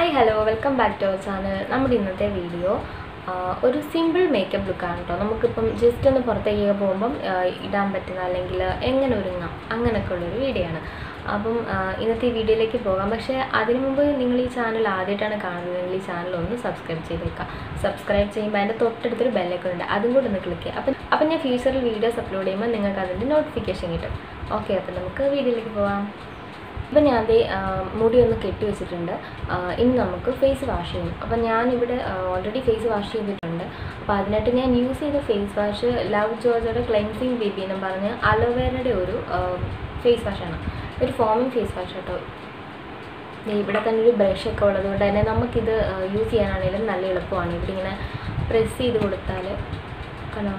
hi hello welcome back to our channel നമ്മുടെ ഇന്നത്തെ video ഒരു സിമ്പിൾ മേക്കപ്പ് ലുക്കാണ് കേട്ടോ നമുക്കിപ്പം ജസ്റ്റ് ഒന്ന് പുറത്തേക്ക് പോകുമ്പം ആ, ഇടാൻ പറ്റുന്ന അല്ലെങ്കിൽ എങ്ങനെ ഒരുങ്ങാം അങ്ങനെയൊക്കെ ഉള്ളൊരു വീഡിയോ ആണ് അപ്പം ആ, ഇന്നത്തെ ഈ വീഡിയോയിലേക്ക് പോകാം പക്ഷേ അതിനു മുമ്പ് നിങ്ങൾ ഈ ചാനൽ ആദ്യമായിട്ടാണ് കാണുന്നതെങ്കിൽ ഈ ചാനൽ ഒന്ന് സബ്സ്ക്രൈബ് ചെയ്തേക്കാം സബ്സ്ക്രൈബ് ചെയ്യുമ്പോൾ അതിൻ്റെ തൊട്ടടുത്തൊരു ബെല്ലൊക്കെ ഉണ്ട് അതും കൂടെ ഒന്ന് ക്ലിക്ക് ചെയ്യുക അപ്പം അപ്പം ഞാൻ ഫ്യൂച്ചറിൽ വീഡിയോസ് അപ്ലോഡ് ചെയ്യുമ്പോൾ നിങ്ങൾക്ക് അതിൻ്റെ നോട്ടിഫിക്കേഷൻ കിട്ടും ഓക്കെ അപ്പം നമുക്ക് വീഡിയോയിലേക്ക് പോകാം ഇപ്പം ഞാൻ ദേ ആ, മുടി ഒന്ന് കെട്ടി വെച്ചിട്ടുണ്ട് ആ, ഇനി നമുക്ക് ഫേസ് വാഷ് ചെയ്യണം അപ്പം ഞാനിവിടെ ഓൾറെഡി ഫേസ് വാഷ് ചെയ്തിട്ടുണ്ട് അപ്പോൾ അതിനായിട്ട് ഞാൻ യൂസ് ചെയ്ത ഫേസ് വാഷ് ലവ് ജോർജയുടെ ക്ലെൻസിങ് ബേബി എന്ന് പറഞ്ഞ് അലോവേരയുടെ ഒരു ഫേസ് വാഷാണ് ഒരു ഫോമിങ് ഫേസ് വാഷ് കേട്ടോ ദേ ഇവിടെ തന്നെ ഒരു ബ്രഷ് ഒക്കെ ഉള്ളത് കൊണ്ട് തന്നെ നമുക്കിത് യൂസ് ചെയ്യാനാണെങ്കിലും നല്ല എളുപ്പമാണ് ഇവിടെ ഇങ്ങനെ പ്രസ് ചെയ്ത് കൊടുത്താൽ കണോ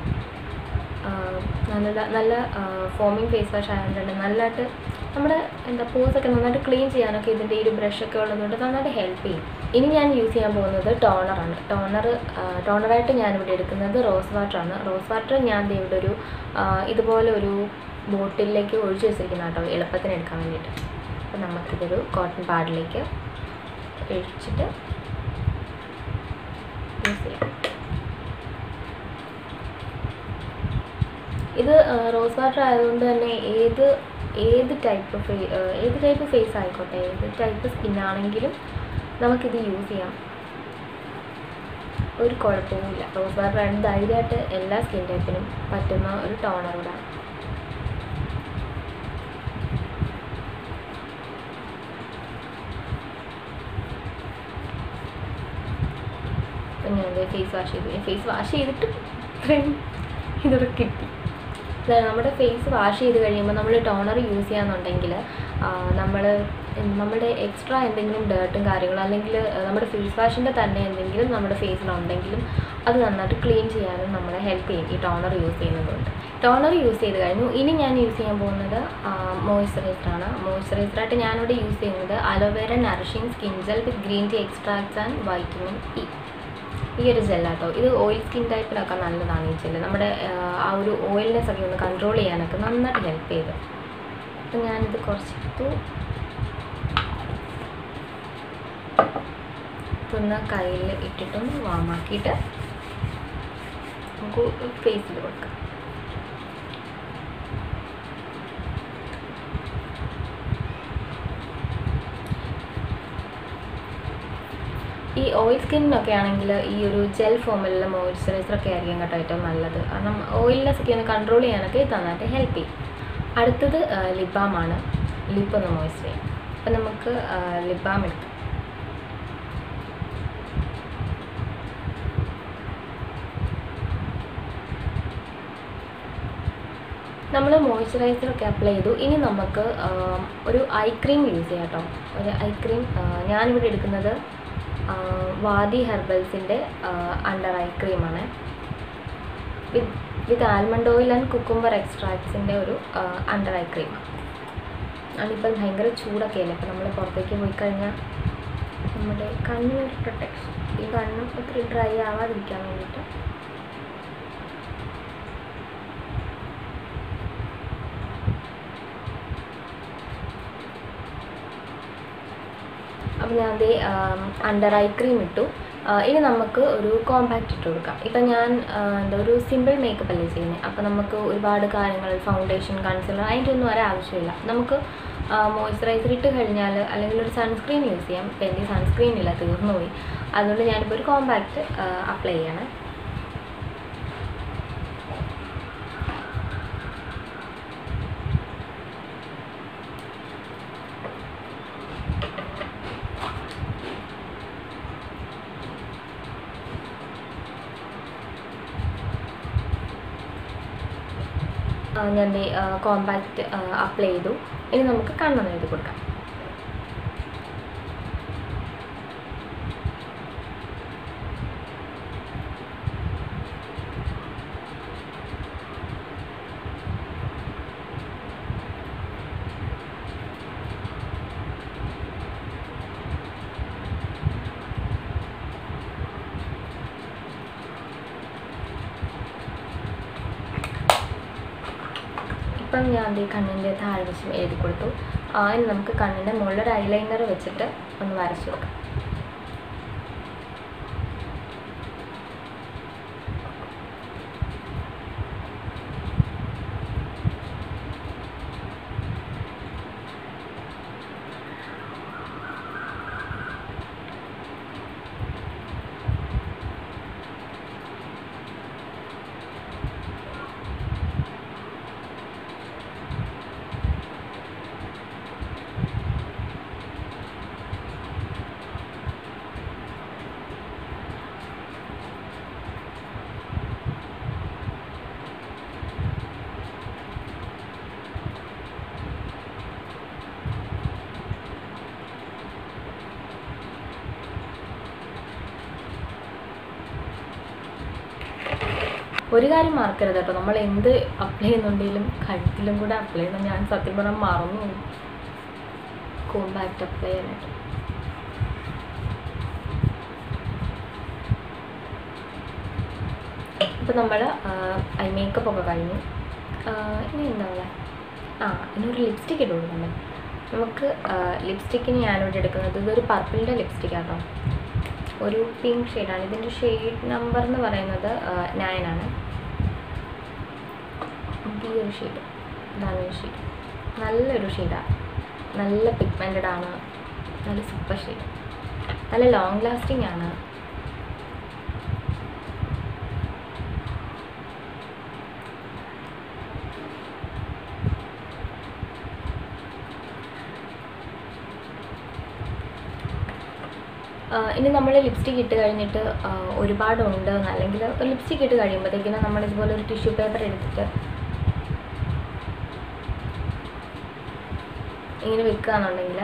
നല്ല നല്ല ഫോമിങ് ഫേസ് വാഷ് ആയതുകൊണ്ട് നല്ലതായിട്ട് നമ്മുടെ എന്താ പോസൊക്കെ നന്നായിട്ട് ക്ലീൻ ചെയ്യാനൊക്കെ ഇതിൻ്റെ ഈ ഒരു ബ്രഷൊക്കെ ഉള്ളതുകൊണ്ട് നന്നായിട്ട് ഹെൽപ്പ് ചെയ്യും ഇനി ഞാൻ യൂസ് ചെയ്യാൻ പോകുന്നത് ടോണറാണ് ടോണർ ടോണറായിട്ട് ഞാനിവിടെ എടുക്കുന്നത് റോസ് വാട്ടറാണ് റോസ് വാട്ടർ ഞാൻ ദേ ഇവിടെ ഒരു ആ, ഇതുപോലെ ഒരു ബോട്ടിലേക്ക് ഒഴിച്ചു വെച്ചിരിക്കുന്ന കേട്ടോ എളുപ്പത്തിന് എടുക്കാൻ വേണ്ടിയിട്ട് അപ്പോൾ നമുക്കിതൊരു കോട്ടൺ പാഡിലേക്ക് ഒഴിച്ചിട്ട് യൂസ് ചെയ്യാം ഇത് റോസ് വാട്ടർ ആയതുകൊണ്ട് തന്നെ ഏത് ഏത് ടൈപ്പ് ഫേ ഏത് ടൈപ്പ് ഫേസ് ആയിക്കോട്ടെ ഏത് ടൈപ്പ് സ്കിന്നാണെങ്കിലും നമുക്കിത് യൂസ് ചെയ്യാം ഒരു കുഴപ്പവുമില്ല റോസ് വാട്ടർ ആണ് ധൈര്യമായിട്ട് എല്ലാ സ്കിൻ ടൈപ്പിനും പറ്റുന്ന ഒരു ടോണറോടാണ് അപ്പം ഞാൻ ഫേസ് വാഷ് ചെയ്തു ഫേസ് വാഷ് ചെയ്തിട്ട് ഇത്രയും ഇതൊക്കെ കിട്ടി അതായത് നമ്മുടെ ഫേസ് വാഷ് ചെയ്ത് കഴിയുമ്പോൾ നമ്മൾ ടോണർ യൂസ് ചെയ്യാന്നുണ്ടെങ്കിൽ നമ്മൾ നമ്മുടെ എക്സ്ട്രാ എന്തെങ്കിലും ഡേർട്ടും കാര്യങ്ങളും അല്ലെങ്കിൽ നമ്മുടെ ഫേസ് വാഷിൻ്റെ തന്നെ എന്തെങ്കിലും നമ്മുടെ ഫേസിലുണ്ടെങ്കിലും അത് നന്നായിട്ട് ക്ലീൻ ചെയ്യാനും നമ്മളെ ഹെൽപ്പ് ചെയ്യും ഈ ടോണർ യൂസ് ചെയ്യുന്നതുകൊണ്ട് ടോണർ യൂസ് ചെയ്ത് കഴിഞ്ഞു ഇനി ഞാൻ യൂസ് ചെയ്യാൻ പോകുന്നത് മോയ്സ്ചറൈസറാണ് മോയ്സ്ചറൈസറായിട്ട് ഞാനിവിടെ യൂസ് ചെയ്യുന്നത് aloe vera nourishing skin gel with green tea extracts and vitamin E ഈ ഒരു ജെല്ലാട്ടോ ഇത് ഓയിൽ സ്കിൻ ടൈപ്പിനൊക്കെ നല്ലതാണ് ഈ ജെല്ല് നമ്മുടെ ആ, ആ ഒരു ഓയിൽനെസ് ഒക്കെ ഒന്ന് കൺട്രോൾ ചെയ്യാനൊക്കെ നന്നായിട്ട് ഹെൽപ്പ് ചെയ്തു അപ്പം ഞാനിത് കുറച്ചെടുത്തു ഇതൊന്ന് കയ്യിൽ ഇട്ടിട്ടൊന്ന് വാമാക്കിയിട്ട് നമുക്ക് ഫേസിൽ കൊടുക്കാം ഈ ഓയിൽ സ്കിന്നിനൊക്കെ ആണെങ്കിൽ ഈ ഒരു ജെൽ ഫോമിലുള്ള മോയ്സ്ചറൈസർ ഒക്കെ ആയിരിക്കും കേട്ടോ ഏറ്റവും നല്ലത് കാരണം ഓയിൽനെസ് ഒക്കെ ഒന്ന് കൺട്രോൾ ചെയ്യാനൊക്കെ ഇത് നന്നായിട്ട് ഹെൽപ്പ് ചെയ്യും അടുത്തത് ലിപ് ബാമാണ് ലിപ്പ് ഒന്ന് മോയ്സ്ചർ ചെയ്യും അപ്പം നമുക്ക് ലിപ് ബാം എടുക്കാം നമ്മൾ മോയ്സ്ചറൈസർ ഒക്കെ അപ്ലൈ ചെയ്തു ഇനി നമുക്ക് ആ, ഒരു ഐ ക്രീം യൂസ് ചെയ്യാം കേട്ടോ ഒരു ഐ ക്രീം ഞാനിവിടെ എടുക്കുന്നത് ആ, വാദി ഹെർബൽസിൻ്റെ അണ്ടർ ഐ ക്രീമാണ് with with almond oil and cucumber എക്സ്ട്രാക്ട്സിൻ്റെ ഒരു അണ്ടർ ഐ ക്രീം അതിപ്പോൾ ഭയങ്കര ചൂടൊക്കെ അല്ലേ അപ്പോൾ നമ്മൾ പുറത്തേക്ക് പോയി കഴിഞ്ഞാൽ നമ്മുടെ കണ്ണിനൊരു പ്രൊട്ടക്ഷൻ ഈ കണ്ണ് ഒത്തിരി ഡ്രൈ ആവാതിരിക്കാൻ വേണ്ടിയിട്ട് അപ്പം ഞാൻ അതേ അണ്ടർ ഐ ക്രീം ഇട്ടു ആ, ഇനി നമുക്ക് ഒരു കോമ്പാക്റ്റ് ഇട്ട് കൊടുക്കാം ഇപ്പം ഞാൻ ആ, എന്താ ഒരു സിമ്പിൾ മേക്കപ്പ് അല്ലേ ചെയ്യുന്നത് അപ്പം നമുക്ക് ഒരുപാട് കാര്യങ്ങൾ ഫൗണ്ടേഷൻ കൺസിലർ അതിൻ്റെ ഒന്നും വരെ ആവശ്യമില്ല നമുക്ക് മോയ്സ്ചറൈസർ ഇട്ട് കഴിഞ്ഞാൽ അല്ലെങ്കിൽ ഒരു സൺസ്ക്രീൻ യൂസ് ചെയ്യാം ഇപ്പം എൻ്റെ സൺസ്ക്രീൻ ഇല്ല തീർന്നു പോയി അതുകൊണ്ട് ഞാനിപ്പോൾ ഒരു കോമ്പാക്റ്റ് അപ്ലൈ ചെയ്യണം ആ, ഞാൻ കോമ്പാക്റ്റ് അപ്ലൈ ചെയ്തു ഇനി നമുക്ക് കണ്ണൊന്ന് എഴുതി കൊടുക്കാം ഇപ്പം ഞാൻ ദേ കണ്ണിൻ്റെ താഴ്വശം എഴുതി കൊടുത്തു ആ, ഇനി നമുക്ക് കണ്ണിൻ്റെ മുകളിൽ ഒരു ഐലൈനർ വെച്ചിട്ട് ഒന്ന് വരച്ചു കൊടുക്കാം ഒരു കാര്യം മറക്കരുത് കേട്ടോ നമ്മൾ എന്ത് അപ്ലൈ ചെയ്യുന്നുണ്ടെങ്കിലും കഴുത്തിലും കൂടെ അപ്ലൈ ചെയ്യണം ഞാൻ സത്യം പറഞ്ഞാൽ മറന്നു കോമ്പാക്റ്റ് അപ്ലൈ ചെയ്യാനായിട്ട് ഇപ്പം നമ്മൾ ഐ മേക്കപ്പ് ഒക്കെ കഴിഞ്ഞു ആ, ഇനി എന്താ പറയുക ആ ഇനി ഒരു ലിപ്സ്റ്റിക് ഇട്ട് കൊടുക്കണ്ടേ നമുക്ക് ലിപ്സ്റ്റിക്കിന് ഞാനിവിടെ എടുക്കുന്നത് ഇതൊരു പർപ്പിളിൻ്റെ ലിപ്സ്റ്റിക് ആട്ടോ ഒരു പിങ്ക് ഷെയ്ഡാണ് ഇതിൻ്റെ ഷെയ്ഡ് നമ്പർ എന്ന് പറയുന്നത് നയൻ ആണ് നമുക്ക് ഈ ഒരു ഷെയ്ഡ് ഇതാണ് ഒരു ഷെയ്ഡ് നല്ലൊരു ഷെയ്ഡാണ് നല്ല പിഗ്മെൻറ്റഡ് ആണ് നല്ല സൂപ്പർ ഷെയ്ഡ് നല്ല ലോങ് ലാസ്റ്റിംഗ് ആണ് ആ, ഇനി നമ്മൾ ലിപ്സ്റ്റിക് ഇട്ട് കഴിഞ്ഞിട്ട് ആ, ഒരുപാടുണ്ട് അല്ലെങ്കിൽ ലിപ്സ്റ്റിക് ഇട്ട് കഴിയുമ്പോഴത്തേക്കിനും നമ്മൾ ഇതുപോലെ ഒരു ടിഷ്യൂ പേപ്പർ എടുത്തിട്ട് ഇങ്ങനെ വെക്കുകയാണെന്നുണ്ടെങ്കിൽ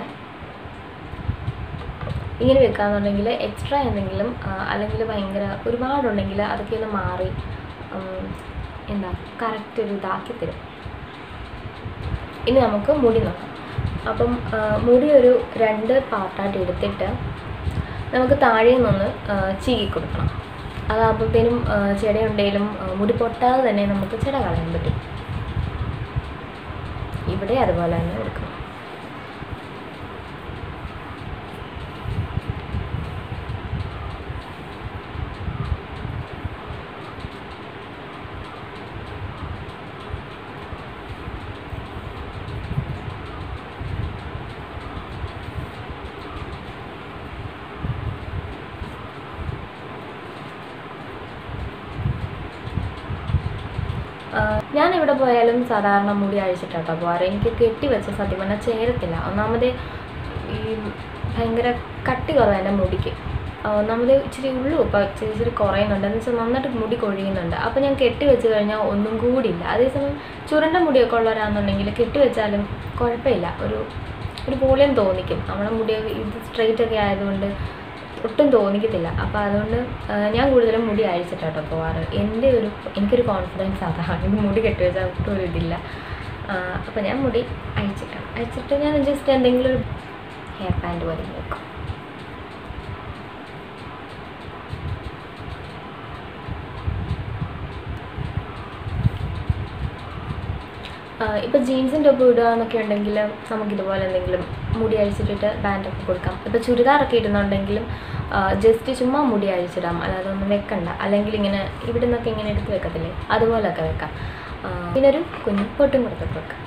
ഇങ്ങനെ വെക്കുകയാണെന്നുണ്ടെങ്കിൽ എക്സ്ട്രാ എന്തെങ്കിലും ആ, അല്ലെങ്കിൽ ഭയങ്കര ഒരുപാടുണ്ടെങ്കിൽ അതൊക്കെ ഒന്ന് മാറി ഉം, എന്താ കറക്റ്റ് ഒരു ഇതാക്കി തരും ഇനി നമുക്ക് മുടി നോക്കാം അപ്പം ആ, മുടി ഒരു രണ്ട് പാർട്ടായിട്ട് എടുത്തിട്ട് നമുക്ക് താഴെ നിന്ന് ചീകി കൊടുക്കണം അതാകുമ്പോഴത്തേനും ചെടയുണ്ടെങ്കിലും ആ, മുടി പൊട്ടാതെ തന്നെ നമുക്ക് ചെട കളയാൻ പറ്റും ഇവിടെ അതുപോലെ തന്നെ കൊടുക്കണം ആഹ് ഞാൻ എവിടെ പോയാലും സാധാരണ മുടി അഴിച്ചിട്ടാട്ടോ പോകാറ് എനിക്ക് കെട്ടി വെച്ച സത്യം പറഞ്ഞാൽ ചേരത്തില്ല ഒന്നാമത് ഈ ഭയങ്കര കട്ടി കുറവാണ് എൻ്റെ മുടിക്ക് ആഹ് ഒന്നാമത് ഇച്ചിരി ഉള്ളു ഇപ്പോൾ ഇച്ചിരി ഇച്ചിരി കുറയുന്നുണ്ട് എന്ന് വെച്ചാൽ നന്നായിട്ട് മുടി കൊഴിയുന്നുണ്ട് അപ്പോൾ ഞാൻ കെട്ടി വെച്ച് കഴിഞ്ഞാൽ ഒന്നും കൂടില്ല അതേസമയം ചുരുണ്ട മുടിയൊക്കെ ഉള്ളവരാണെന്നുണ്ടെങ്കിൽ കെട്ടി വെച്ചാലും കുഴപ്പമില്ല ഒരു ഒരു വോളിയം തോന്നിക്കും നമ്മുടെ മുടി ഇത് സ്ട്രെയിറ്റ് ഒക്കെ ആയതുകൊണ്ട് ഒട്ടും തോന്നിക്കത്തില്ല അപ്പോൾ അതുകൊണ്ട് ആ, ഞാൻ കൂടുതലും മുടി അഴിച്ചിട്ടാട്ടോ പോവാറ് എൻ്റെ ഒരു എനിക്കൊരു കോൺഫിഡൻസ് അതാണ് ഇത് മുടി കെട്ടി വെച്ചാൽ ഒട്ടും ഒരു ഇതില്ല അപ്പോൾ ഞാൻ മുടി അഴിച്ചിട്ടാണ് അഴിച്ചിട്ട് ഞാൻ ജസ്റ്റ് എന്തെങ്കിലും ഒരു ഹെയർ ബാൻഡ് പോലെ വെക്കും ഇപ്പോൾ ജീൻസും ടോപ്പ് ഇടുക എന്നൊക്കെ ഉണ്ടെങ്കിൽ നമുക്കിതുപോലെ എന്തെങ്കിലും മുടി അഴിച്ചിട്ടിട്ട് ബാൻഡൊക്കെ കൊടുക്കാം ഇപ്പോൾ ചുരിദാറൊക്കെ ഇടുന്നുണ്ടെങ്കിലും ജസ്റ്റ് ചുമ്മാ മുടി അഴിച്ചിടാം അല്ലാതെ ഒന്നും വെക്കണ്ട അല്ലെങ്കിൽ ഇങ്ങനെ ഇവിടെ നിന്നൊക്കെ ഇങ്ങനെ എടുത്ത് വെക്കത്തില്ലേ അതുപോലൊക്കെ വെക്കാം ആ, പിന്നെ ഒരു കുഞ്ഞു പൊട്ടും കൊടുത്തിട്ട് വെക്കാം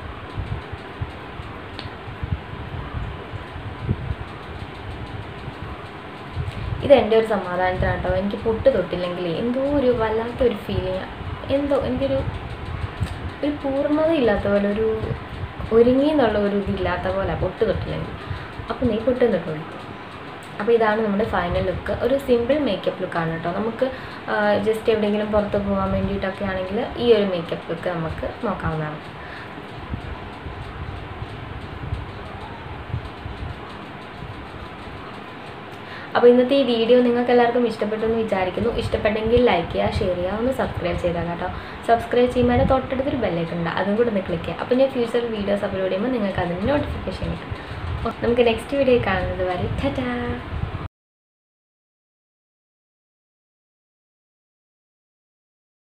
ഇത് എൻ്റെ ഒരു സമാധാനത്തിനാണ് കേട്ടോ എനിക്ക് പൊട്ട് തൊട്ടില്ലെങ്കിൽ എന്തോ ഒരു വല്ലാത്തൊരു ഫീലിംഗ് എന്തോ എനിക്കൊരു ഒരു പൂർണ്ണത ഇല്ലാത്ത പോലെ ഒരു ഒരുങ്ങി എന്നുള്ള ഒരു ഇതില്ലാത്ത പോലെ പൊട്ട് തൊട്ടില്ലെങ്കിൽ അപ്പോൾ നീ പൊട്ടും തൊട്ടുള്ളൂ അപ്പോൾ ഇതാണ് നമ്മുടെ ഫൈനൽ ലുക്ക് ഒരു സിമ്പിൾ മേക്കപ്പ് ലുക്കാണ് കേട്ടോ നമുക്ക് ജസ്റ്റ് എവിടെയെങ്കിലും പുറത്ത് പോകാൻ വേണ്ടിയിട്ടൊക്കെ ആണെങ്കിൽ ഈ ഒരു മേക്കപ്പ് ലുക്ക് നമുക്ക് നോക്കാവുന്നതാണ് അപ്പോൾ ഇന്നത്തെ ഈ വീഡിയോ നിങ്ങൾക്ക് എല്ലാവർക്കും ഇഷ്ടപ്പെട്ടു എന്ന് വിചാരിക്കുന്നു ഇഷ്ടപ്പെട്ടെങ്കിൽ ലൈക്ക് ചെയ്യുക ഷെയർ ചെയ്യുക ഒന്ന് സബ്സ്ക്രൈബ് ചെയ്താൽ കേട്ടോ സബ്സ്ക്രൈബ് ചെയ്യുമ്പോൾ അതിൻ്റെ തൊട്ടടുത്തൊരു ബെല്ലൈക്കൺ ഉണ്ട് അതും കൂടെ ഒന്ന് ക്ലിക്ക് ചെയ്യുക അപ്പോൾ ഞാൻ ഫ്യൂച്ചർ വീഡിയോസ് അപ്ലോഡ് ചെയ്യുമ്പോൾ നിങ്ങൾക്ക് അതിന് നോട്ടിഫിക്കേഷൻ കിട്ടും അപ്പോൾ നമുക്ക് നെക്സ്റ്റ് വീഡിയോ കാണുന്നത് വരെ ടാറ്റാ